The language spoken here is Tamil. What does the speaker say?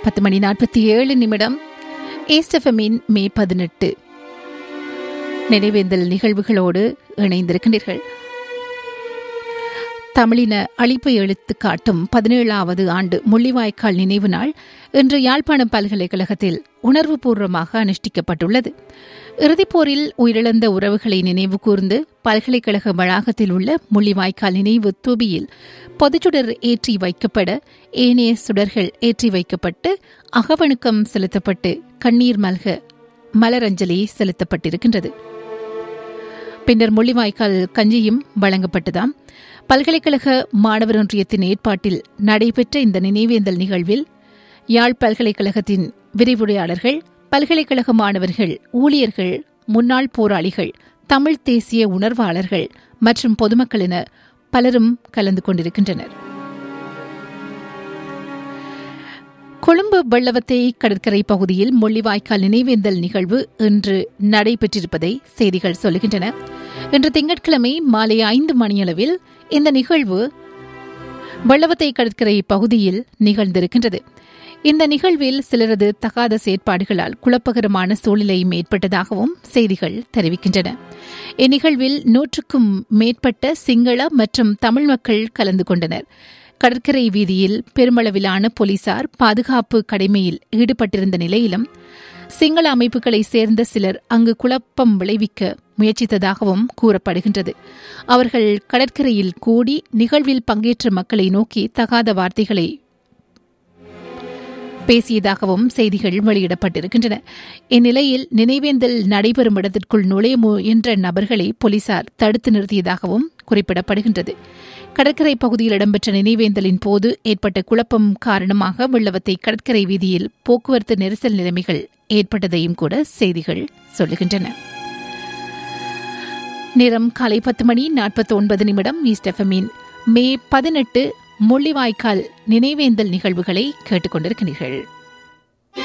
பத்து மணி நாற்பத்தி ஏழு நிமிடம் ஏஸ்டஃபமின் மே பதினெட்டு நினைவேந்தல் நிகழ்வுகளோடு இணைந்திருக்கின்றீர்கள் தமிழின அழிப்பை எழுத்து காட்டும் பதினேழாவது ஆண்டு முள்ளிவாய்க்கால் நினைவு நாள் இன்று யாழ்ப்பாணம் பல்கலைக்கழகத்தில் உணர்வுபூர்வமாக அனுஷ்டிக்கப்பட்டுள்ளது இறுதிப்போரில் உயிரிழந்த உறவுகளை நினைவு கூர்ந்து பல்கலைக்கழக வளாகத்தில் உள்ள முள்ளிவாய்க்கால் நினைவு தூபியில் பொதுச்சுடர் ஏற்றி வைக்கப்பட ஏனைய சுடர்கள் ஏற்றி வைக்கப்பட்டு அகவணுக்கம் செலுத்தப்பட்டு கண்ணீர் மல்க மலரஞ்சலி செலுத்தப்பட்டிருக்கின்றது பின்னர் முள்ளிவாய்க்கால் கஞ்சியும் வழங்கப்பட்டதாம் பல்கலைக்கழக மாணவர் ஒன்றியத்தின் ஏற்பாட்டில் நடைபெற்ற இந்த நினைவேந்தல் நிகழ்வில் யாழ் பல்கலைக்கழகத்தின் விரிவுரையாளர்கள் பல்கலைக்கழக மாணவர்கள் ஊழியர்கள் முன்னாள் போராளிகள் தமிழ் தேசிய உணர்வாளர்கள் மற்றும் பொதுமக்கள் என பலரும் கலந்து கொண்டிருக்கின்றனர் கொழும்பு வெள்ளவத்தை கடற்கரை பகுதியில் முள்ளிவாய்க்கால் நினைவேந்தல் நிகழ்வு இன்று நடைபெற்றிருப்பதை செய்திகள் சொல்லுகின்றன இன்று திங்கட்கிழமை மாலை ஐந்து மணியளவில் இந்த நிகழ்வு வெள்ளவத்தை கடற்கரை பகுதியில் நிகழ்ந்திருக்கின்றது இந்த நிகழ்வில் சிலரது தகாத செயற்பாடுகளால் குழப்பகரமான சூழ்நிலையும் ஏற்பட்டதாகவும் செய்திகள் தெரிவிக்கின்றன இந்நிகழ்வில் நூற்றுக்கும் மேற்பட்ட சிங்கள மற்றும் தமிழ் மக்கள் கலந்து கொண்டனர் கடற்கரை வீதியில் பெருமளவிலான போலீசார் பாதுகாப்பு கடமையில் ஈடுபட்டிருந்த நிலையிலும் சிங்கள அமைப்புகளை சேர்ந்த சிலர் அங்கு குழப்பம் விளைவிக்க முயற்சித்ததாகவும் கூறப்படுகின்றது அவர்கள் கடற்கரையில் கூடி நிகழ்வில் பங்கேற்ற மக்களை நோக்கி தகாத வார்த்தைகளை பேசியதாகவும் செய்திகள் வெளியிடப்பட்டிருக்கின்றன இந்நிலையில் நினைவேந்தல் நடைபெறும் இடத்திற்குள் நுழைய முயன்ற நபர்களை போலீசார் தடுத்து நிறுத்தியதாகவும் குறிப்பிடப்படுகின்றது கடற்கரை பகுதியில் இடம்பெற்ற நினைவேந்தலின் போது ஏற்பட்ட குழப்பம் காரணமாக வெள்ளவத்தை கடற்கரை வீதியில் போக்குவரத்து நெரிசல் நிலைமைகள் ஏற்பட்டதையும் கூட செய்திகள் சொல்லுகின்றன நேரம் காலை பத்து மணி நாற்பத்தி ஒன்பது நிமிடம் ஈஸ்ட் எஃப்எம்மின் மே பதினெட்டு முள்ளிவாய்க்கால் நினைவேந்தல் நிகழ்வுகளை கேட்டுக்கொண்டிருக்கிறீர்கள்